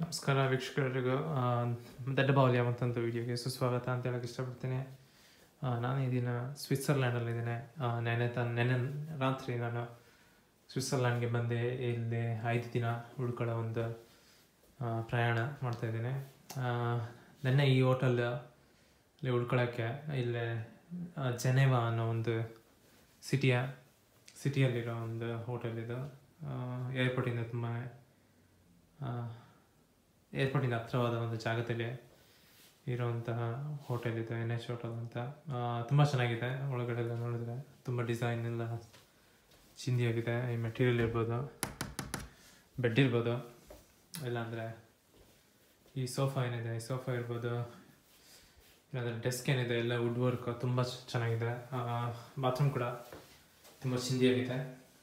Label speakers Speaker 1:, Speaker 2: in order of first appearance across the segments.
Speaker 1: ನಮಸ್ಕಾರ ವೀಕ್ಷಕರಿಗೂ ಆ, ದಡ್ಡ ಬಾವಲಿಯ ಮತ್ತೊಂದು ವಿಡಿಯೋಗೆ ಸುಸ್ವಾಗತ ಅಂತ ಹೇಳಕ್ಕೆ ಇಷ್ಟಪಡ್ತೀನಿ ಆ, ನಾನು ಈ ದಿನ ಸ್ವಿಟ್ಜರ್ಲ್ಯಾಂಡಲ್ಲಿದ್ದೇನೆ ನೆನೆ ತ ನೆನೆ ರಾತ್ರಿ ನಾನು ಸ್ವಿಟ್ಜರ್ಲ್ಯಾಂಡ್ಗೆ ಬಂದೆ ಇಲ್ಲಿ ಐದು ದಿನ ಉಳ್ಕೊಳ್ಳೋ ಒಂದು ಆ, ಪ್ರಯಾಣ ಮಾಡ್ತಾ ಇದ್ದೀನಿ ನೆನ್ನೆ ಈ ಹೋಟೆಲ್ ಅಲ್ಲಿ ಉಳ್ಕೊಳ್ಳೋಕ್ಕೆ ಇಲ್ಲೇ ಆ, ಜೆನೆವಾ ಅನ್ನೋ ಒಂದು ಸಿಟಿಯ ಸಿಟಿಯಲ್ಲಿರೋ ಒಂದು ಹೋಟೆಲ್ ಇದು ಏರ್ಪೋರ್ಟಿಂದ ತುಂಬ ಏರ್ಪೋರ್ಟಿಂದ ಹತ್ರವಾದ ಒಂದು ಜಾಗದಲ್ಲಿ ಇರುವಂತಹ ಹೋಟೆಲ್ ಇದು ಎನ್ ಎಚ್ ಹೋಟೆಲ್ ಅಂತ ಆ, ತುಂಬ ಚೆನ್ನಾಗಿದೆ ಒಳಗಡೆ ಎಲ್ಲ ನೋಡಿದ್ರೆ ತುಂಬ ಡಿಸೈನ್ ಎಲ್ಲ ಚಿಂದಿಯಾಗಿದೆ ಈ ಮೆಟೀರಿಯಲ್ ಇರ್ಬೋದು ಬೆಡ್ ಇರ್ಬೋದು ಇಲ್ಲಾಂದರೆ ಈ ಸೋಫಾ ಏನಿದೆ ಈ ಸೋಫಾ ಇರ್ಬೋದು ಇಲ್ಲಾಂದರೆ ಡೆಸ್ಕ್ ಏನಿದೆ ಎಲ್ಲ ವುಡ್ ವರ್ಕ್ ತುಂಬ ಚೆನ್ನಾಗಿದೆ ಬಾತ್ರೂಮ್ ಕೂಡ ತುಂಬ ಚಿಂದಿಯಾಗಿದೆ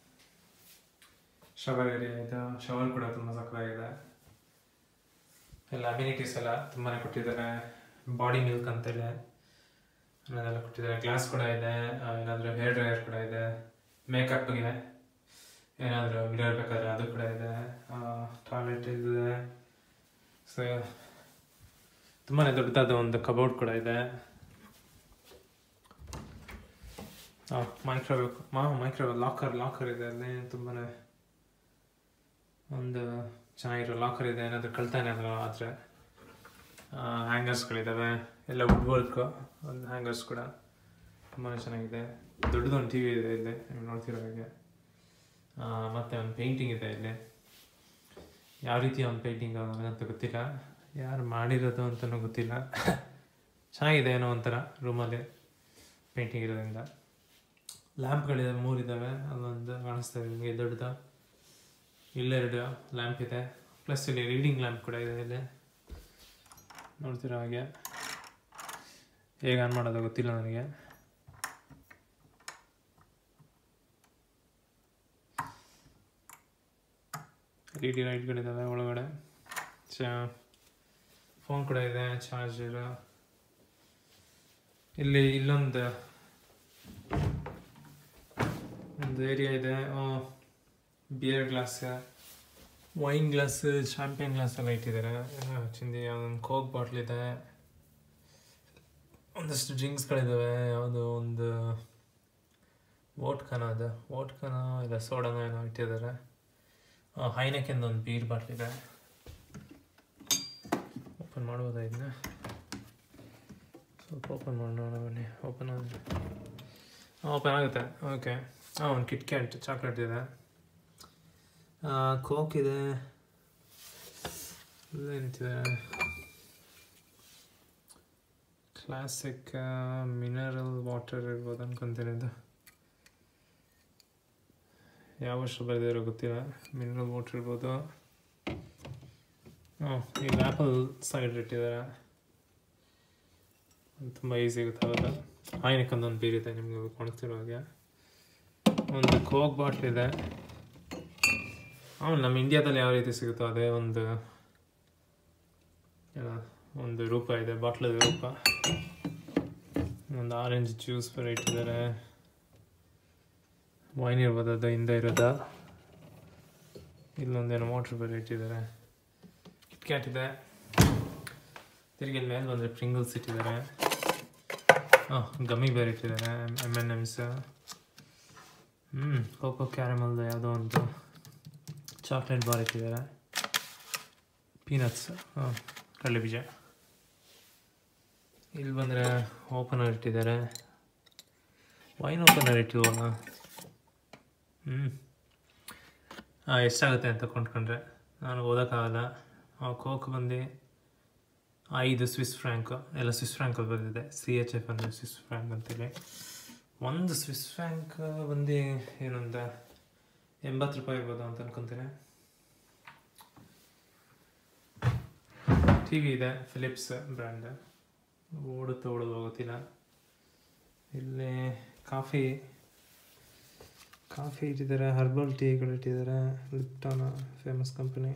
Speaker 1: ಶವರ್ ಏರಿಯಾ ಇದೆ ಶವರ್ ಕೂಡ ತುಂಬ ಸಕ್ಕತ್ತಾಗಿದೆ ಎಲ್ಲ ಅಮ್ಯುನಿಟೀಸ್ ಎಲ್ಲ ತುಂಬಾ ಕೊಟ್ಟಿದ್ದಾರೆ ಬಾಡಿ ಮಿಲ್ಕ್ ಅಂತೇಳಿ ಅನ್ನೋದೆಲ್ಲ ಕೊಟ್ಟಿದ್ದಾರೆ ಗ್ಲಾಸ್ ಕೂಡ ಇದೆ ಆ, ಏನಾದರೂ ಹೇರ್ ಡ್ರೈಯರ್ ಕೂಡ ಇದೆ ಮೇಕಪ್ಗೆ ಏನಾದರೂ ಮಿರರ್ ಬೇಕಾದ್ರೆ ಅದು ಕೂಡ ಇದೆ ಟಾಯ್ಲೆಟ್ ಇದೆ ಸೊ ತುಂಬಾ ದೊಡ್ಡದಾದ ಒಂದು ಕಬೋರ್ಡ್ ಕೂಡ ಇದೆ ಮೈಕ್ರೋವೇವ್ ಮಾ ಮೈಕ್ರೋವೇವ್ ಲಾಕರ್ ಲಾಕರ್ ಇದೆ ಅಲ್ಲಿ ತುಂಬಾ ಒಂದು ಚೆನ್ನಾಗಿರೋ ಲಾಕರ್ ಇದೆ ಏನಾದರೂ ಕಳ್ತಾ ಏನಾದರೂ ಆದರೆ ಹ್ಯಾಂಗರ್ಸ್ಗಳಿದ್ದಾವೆ ಎಲ್ಲ ವುಡ್ ವರ್ಕ್ ಒಂದು ಹ್ಯಾಂಗರ್ಸ್ ಕೂಡ ತುಂಬಾ ಚೆನ್ನಾಗಿದೆ ದೊಡ್ಡದೊಂದು ಟಿ ವಿ ಇದೆ ಇಲ್ಲಿ ನೀವು ನೋಡ್ತಿರೋ ಹಾಗೆ ಆ, ಮತ್ತೆ ಒಂದು ಪೇಂಟಿಂಗ್ ಇದೆ ಇಲ್ಲಿ ಯಾವ ರೀತಿಯ ಒಂದು ಪೇಂಟಿಂಗ್ ನನಗಂತೂ ಗೊತ್ತಿಲ್ಲ ಯಾರು ಮಾಡಿರೋದು ಅಂತಲೂ ಗೊತ್ತಿಲ್ಲ ಚೆನ್ನಾಗಿದೆ ಏನೋ ಒಂಥರ ರೂಮಲ್ಲಿ ಪೇಂಟಿಂಗ್ ಇರೋದ್ರಿಂದ ಲ್ಯಾಂಪ್ಗಳಿದೆ ಮೂರಿದ್ದಾವೆ ಅಲ್ಲೊಂದು ಕಾಣಿಸ್ತಾ ಇದೆ ನಿಮಗೆ ದೊಡ್ಡದು ಇಲ್ಲೆರಡು ಲ್ಯಾಂಪ್ ಇದೆ ಪ್ಲಸ್ ಇಲ್ಲಿ ರೀಡಿಂಗ್ ಲ್ಯಾಂಪ್ ಕೂಡ ಇದೆ ಇಲ್ಲಿ ನೋಡ್ತಿರೋ ಹಾಗೆ ಹೇಗೆ ಆನ್ ಮಾಡೋದು ಗೊತ್ತಿಲ್ಲ ನನಗೆ ಎಲ್ ಇ ಡಿ ಲೈಟ್ಗಳಿದ್ದಾವೆ ಒಳಗಡೆ ಚ ಫೋನ್ ಕೂಡ ಇದೆ ಚಾರ್ಜರ್ ಇಲ್ಲಿ ಇಲ್ಲೊಂದು ಒಂದು ಏರಿಯಾ ಇದೆ beer glass wine glass champion glass ಎಲ್ಲ ಇಟ್ಟಿದ್ದಾರೆ ಎಲ್ಲ ಚಿಂದಿ ಒಂದು ಕೋಕ್ ಬಾಟ್ಲ್ ಇದೆ ಒಂದಷ್ಟು ಡ್ರಿಂಕ್ಸ್ಗಳಿದ್ದಾವೆ ಯಾವುದೋ ಒಂದು ವೋಟ್ಕನ ಅದು ವೋಟ್ಕನ ಇಲ್ಲ ಸೋಡನ ಏನೋ ಇಟ್ಟಿದ್ದಾರೆ ಹೈನಕ್ಕಿಂದ ಒಂದು ಬೀರ್ ಬಾಟ್ಲ್ ಇದೆ ಓಪನ್ ಮಾಡ್ಬೋದಾ ಇದನ್ನ ಸ್ವಲ್ಪ ಓಪನ್ ಮಾಡೋಣ ಬನ್ನಿ ಓಪನ್ ಆಗಿದೆ ಓಪನ್ ಆಗುತ್ತೆ ಓಕೆ ಹಾಂ ಒಂದು ಕಿಟ್ ಕ್ಯಾಟ್ ಚಾಕ್ಲೇಟ್ ಇದೆ ಕೋಕ್ ಇದೆ ಏನಿದೆ ಕ್ಲಾಸಿಕ್ ಮಿನರಲ್ ವಾಟರ್ ಇರ್ಬೋದು ಅನ್ಕೊಂತೀನಿ ಇದು ಯಾವ ವರ್ಷ ಬರೆದಿರೋ ಗೊತ್ತಿಲ್ಲ ಮಿನರಲ್ ವಾಟರ್ ಇರ್ಬೋದು ಹಾಂ ಈಗ ಆ್ಯಪಲ್ ಸೈಡ್ ಇಟ್ಟಿದ್ದಾರೆ ತುಂಬ ಈಸಿ ಗೊತ್ತಾಗುತ್ತೆ ಆಯ್ನಕ್ಕೆ ಒಂದೊಂದು ಬೀರ್ ಇದೆ ನಿಮಗೆ ಕಾಣಿಸ್ತಿರೋ ಹಾಗೆ ಒಂದು ಕೋಕ್ ಬಾಟ್ಲ್ ಇದೆ ಅವನು ನಮ್ಮ ಇಂಡಿಯಾದಲ್ಲಿ ಯಾವ ರೀತಿ ಸಿಗುತ್ತೋ ಅದೇ ಒಂದು ಏನೋ ಒಂದು ರೂಪ ಇದೆ ಬಾಟ್ಲದ ರೂಪ ಒಂದು ಆರೆಂಜ್ ಜ್ಯೂಸ್ ಬರ ಇಟ್ಟಿದ್ದಾರೆ ವೈನ್ ಇರ್ಬೋದು ಅದು ಹಿಂದೆ ಇರೋದ ಇಲ್ಲೊಂದೇನೋ ವಾಟರ್ ಬೇರೆ ಇಟ್ಟಿದ್ದಾರೆ ಕಿಟ್ ಕ್ಯಾಟ್ ಇದೆ ತಿರುಗಿ ಮೇಲೆ ಬಂದರೆ ಪ್ರಿಂಗಲ್ಸ್ ಇಟ್ಟಿದ್ದಾರೆ ಹಾಂ ಗಮ್ಮಿ ಬೇರೆ ಇಟ್ಟಿದ್ದಾರೆ ಎಮ್ ಎನ್ ಎಮ್ಸ್ ಹ್ಞೂ ಕೋಕೋ ಕ್ಯಾರಮಲ್ದು ಯಾವುದೋ ಒಂದು ಚಾಕ್ಲೇಟ್ ಬಾರ್ ಇಟ್ಟಿದ್ದಾರೆ ಪೀನಟ್ಸ್ ಹಾಂ ಕಡಲೆ ಬೀಜ ಇಲ್ಲಿ ಬಂದರೆ ಓಪನರ್ ಇಟ್ಟಿದ್ದಾರೆ ವೈನ್ ಓಪನರ್ ಇಟ್ಟಿಲ್ವಲ್ಲ ಹ್ಞೂ ಹಾಂ ಎಷ್ಟಾಗುತ್ತೆ ಅಂತ ಕೊಂಡ್ಕೊಂಡ್ರೆ ನಾನು ಓದೋಕ್ಕಾಗಲ್ಲ ಆ ಕೋಕ್ ಬಂದು ಐದು ಸ್ವಿಸ್ ಫ್ರ್ಯಾಂಕ್ ಎಲ್ಲ ಸ್ವಿಸ್ ಫ್ರ್ಯಾಂಕಲ್ಲಿ ಬಂದಿದೆ ಸಿ ಎಚ್ ಎಫ್ ಅಂದರೆ ಸ್ವಿಸ್ ಫ್ರ್ಯಾಂಕ್ ಅಂತೇಳಿ ಒಂದು ಸ್ವಿಸ್ ಫ್ರ್ಯಾಂಕ್ ಬಂದು ಏನೊಂದು ಎಂಬತ್ತು ರೂಪಾಯಿ ಇರ್ಬೋದು ಅಂತ ಅನ್ಕೊಂತೀನಿ ಟಿ ವಿ ಇದೆ ಫಿಲಿಪ್ಸ್ ಬ್ರ್ಯಾಂಡ್ ಓಡುತ್ತೋ ಓಡೋದು ಗೊತ್ತಿಲ್ಲ ಇಲ್ಲಿ ಕಾಫಿ ಕಾಫಿ ಇಟ್ಟಿದ್ದಾರೆ ಹರ್ಬಲ್ ಟೀಗಳು ಇಟ್ಟಿದ್ದಾರೆ ಲಿಪ್ಟಾನ್ ಫೇಮಸ್ ಕಂಪನಿ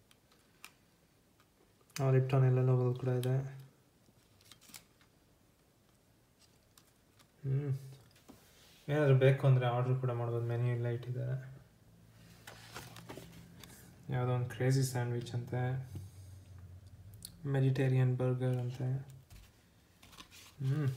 Speaker 1: ಲಿಪ್ಟಾನ್ ಎಲ್ಲ ಲೋಗಲ್ ಕೂಡ ಇದೆ ಹ್ಞೂ ಏನಾದರೂ ಬೇಕು ಅಂದರೆ ಆರ್ಡ್ರ್ ಕೂಡ ಮಾಡ್ಬೋದು ಮೆನ್ಯೂ ಎಲ್ಲ ಇಟ್ಟಿದ್ದಾರೆ ಯಾವುದೋ ಒಂದು ಕ್ರೇಜಿ ಸ್ಯಾಂಡ್ವಿಚ್ ಅಂತೆ ಮೆಡಿಟೇರಿಯನ್ ಬರ್ಗರ್ ಅಂತ ಹ್ಞೂ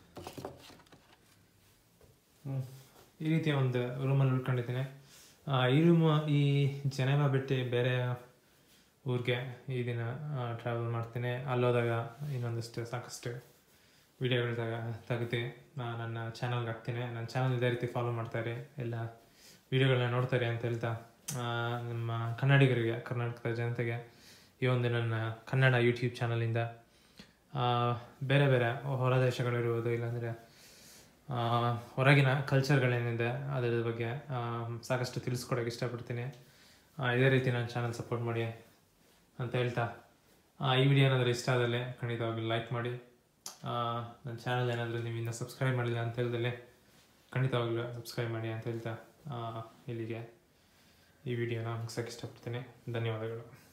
Speaker 1: ಈ ರೀತಿಯ ಒಂದು ರೂಮಲ್ಲಿ ಉಳ್ಕೊಂಡಿದ್ದೀನಿ ಆ, ಈ ರೂಮ್ ಈ ಜನೆವಾ ಬಿಟ್ಟು ಬೇರೆ ಊರಿಗೆ ಈ ದಿನ ಟ್ರಾವೆಲ್ ಮಾಡ್ತೀನಿ ಅಲ್ಲೋದಾಗ ಇನ್ನೊಂದಷ್ಟು ಸಾಕಷ್ಟು ವಿಡಿಯೋಗಳಿದಾಗ ತೆಗೆದು ನನ್ನ ಚಾನಲ್ಗೆ ಹಾಕ್ತೀನಿ ನನ್ನ ಚಾನಲ್ ಇದೇ ರೀತಿ ಫಾಲೋ ಮಾಡ್ತಾರೆ ಎಲ್ಲ ವಿಡಿಯೋಗಳನ್ನ ನೋಡ್ತಾರೆ ಅಂತ ಹೇಳ್ತಾ ಆ, ನಮ್ಮ ಕನ್ನಡಿಗರಿಗೆ ಕರ್ನಾಟಕದ ಜನತೆಗೆ ಈ ಒಂದು ನನ್ನ ಕನ್ನಡ ಯೂಟ್ಯೂಬ್ ಚಾನಲಿಂದ ಆ, ಬೇರೆ ಬೇರೆ ಹೊರ ದೇಶಗಳಿರ್ಬೋದು ಇಲ್ಲಾಂದರೆ ಆ, ಹೊರಗಿನ ಕಲ್ಚರ್ಗಳೇನಿದೆ ಅದರ ಬಗ್ಗೆ ಆ, ಸಾಕಷ್ಟು ತಿಳಿಸ್ಕೊಡೋಕೆ ಇಷ್ಟಪಡ್ತೀನಿ ಆ, ಇದೇ ರೀತಿ ನನ್ನ ಚಾನಲ್ ಸಪೋರ್ಟ್ ಮಾಡಿ ಅಂತ ಹೇಳ್ತಾ ಆ, ಈ ವಿಡಿಯೋ ಏನಾದರೂ ಇಷ್ಟ ಆದಲ್ಲಿ ಖಂಡಿತವಾಗ್ಲೂ ಲೈಕ್ ಮಾಡಿ ಆ, ನನ್ನ ಚಾನಲ್ ಏನಾದರೂ ನೀವು ಇನ್ನೂ ಸಬ್ಸ್ಕ್ರೈಬ್ ಮಾಡಿಲ್ಲ ಅಂತ ಹೇಳ್ದಲ್ಲಿ ಖಂಡಿತವಾಗ್ಲೂ ಸಬ್ಸ್ಕ್ರೈಬ್ ಮಾಡಿ ಅಂತ ಹೇಳ್ತಾ ಆ, ಇಲ್ಲಿಗೆ ಈ ವಿಡಿಯೋನ ಮುಗಿಸೋಕೆ ಇಷ್ಟಪಡ್ತೀನಿ ಧನ್ಯವಾದಗಳು